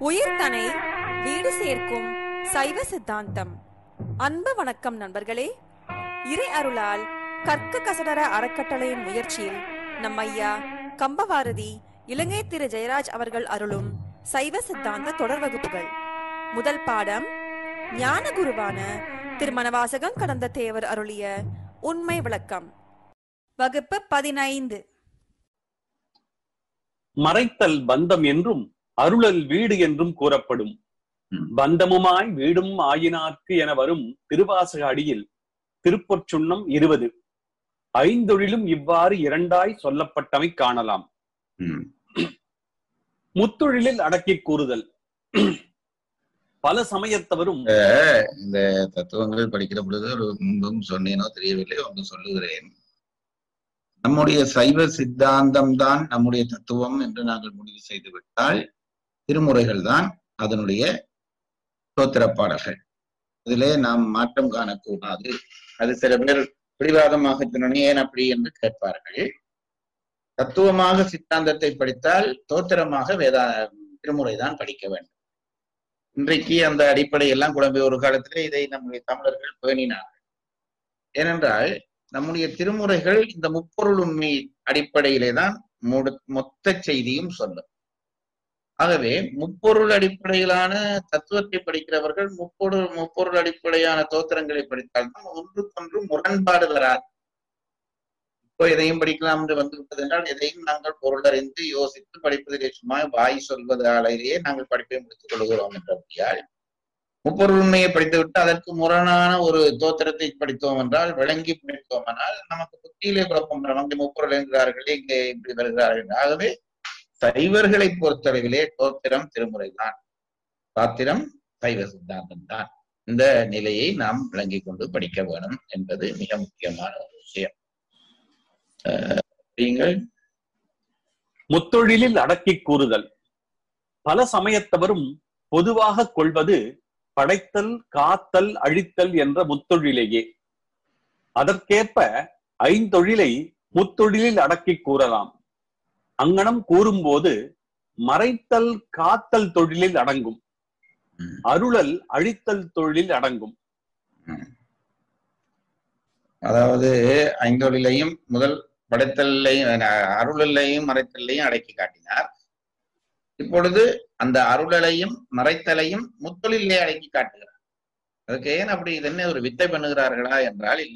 உயிர்தனை வீடு சேர்க்கும் சைவ சித்தாந்தம் அன்பு வணக்கம் நண்பர்களே இறை அருளால் கற்க கசடர அறக்கட்டளையின் முயற்சியில் நம் ஐயா கம்பவாரதி இலங்கை திரு ஜெயராஜ் அவர்கள் அருளும் சைவ சித்தாந்த தொடர் வகுப்புகள் முதல் பாடம் ஞான குருவான திருமணவாசகம் கடந்த தேவர் அருளிய உண்மை விளக்கம் வகுப்பு பதினைந்து மறைத்தல் பந்தம் என்றும் அருளல் வீடு என்றும் கூறப்படும் ம். பந்தமுமாய் வீடும் ஆயினார்க்கு என வரும் திருவாசக அடியில் திருப்பொற்சுண்ணம் இருபது ஐந்தொழிலும் இவ்வாறு இரண்டாய் சொல்லப்பட்டமை காணலாம் ம். முத்தொழிலில் அடக்கிக் கூறுதல் பல சமயத்தவரும் இந்த தத்துவங்கள் படிக்கிற பொழுது ஒரு முன்பும் சொன்னேனோ தெரியவில்லை ஒன்று சொல்லுகிறேன் நம்முடைய சைவ சித்தாந்தம் தான் நம்முடைய தத்துவம் என்று நாங்கள் முடிவு செய்து விட்டால் திருமுறைகள் தான் அதனுடைய தோத்திரப்பாடல்கள் அதிலே நாம் மாற்றம் காணக்கூடாது அது சில பேர் பிடிவாதமாக சொன்னோன்னே ஏன் அப்படி என்று கேட்பார்கள் தத்துவமாக சித்தாந்தத்தை படித்தால் தோத்திரமாக வேதா திருமுறை தான் படிக்க வேண்டும் இன்றைக்கு அந்த அடிப்படை எல்லாம் குழம்பி ஒரு காலத்திலே இதை நம்முடைய தமிழர்கள் பேணினார்கள் ஏனென்றால் நம்முடைய திருமுறைகள் இந்த முப்பொருள் உண்மை அடிப்படையிலே தான் முடு- மொத்த செய்தியும் சொல்லும் ஆகவே முப்பொருள் அடிப்படையிலான தத்துவத்தை படிக்கிறவர்கள் முப்பொருள் முப்பொருள் அடிப்படையான தோத்திரங்களை படித்தால்தான் ஒன்றுக்கொன்று முரண்பாடு வராது இப்போ எதையும் படிக்கலாம் என்று வந்துவிட்டது என்றால் எதையும் நாங்கள் பொருளறிந்து யோசித்து படிப்பதிலே சும்மா வாய் சொல்வதாலேயே நாங்கள் படிப்பை முடித்துக் கொள்கிறோம் என்றபடியால் முப்பொருள் உண்மையை படித்துவிட்டு அதற்கு முரணான ஒரு தோத்திரத்தை படித்தோம் என்றால் விளங்கி படித்தோமானால் நமக்கு புத்தியிலே குழப்பம் வரும். அங்கே முப்பொருள் என்கிறார்கள் இங்கே இப்படி வருகிறார்கள் ஆகவே சைவர்களை பொறுத்தளவிலே தோத்திரம் திருமுறை தான் சாத்திரம் சைவ சித்தாந்தம் தான் இந்த நிலையை நாம் விளங்கிக் கொண்டு படிக்க வேணும் என்பது மிக முக்கியமான ஒரு விஷயம் அஹ் நீங்கள் முத்தொழிலில் அடக்கிக் கூறுதல் பல சமயத்தவரும் பொதுவாக கொள்வது படைத்தல் காத்தல் அழித்தல் என்ற முத்தொழிலேயே அதற்கேற்ப ஐந்தொழிலை முத்தொழிலில் அடக்கிக் கூறலாம் அங்கனம் கூறும்போது மறைத்தல் காத்தல் தொழிலில் அடங்கும் ம். அருளல் அழித்தல் தொழிலில் அடங்கும் அதாவது ஐந்தொழிலையும் முதல் படைத்தலையும் அருளலையும் மறைத்தலையும் அடக்கி காட்டினார் இப்பொழுது அந்த அருளலையும் மறைத்தலையும் முத்தொழிலே அடக்கி காட்டுகிறார் அதுக்கு ஏன் அப்படி இது என்ன ஒரு வித்தை பண்ணுகிறார்களா என்றால் இல்லை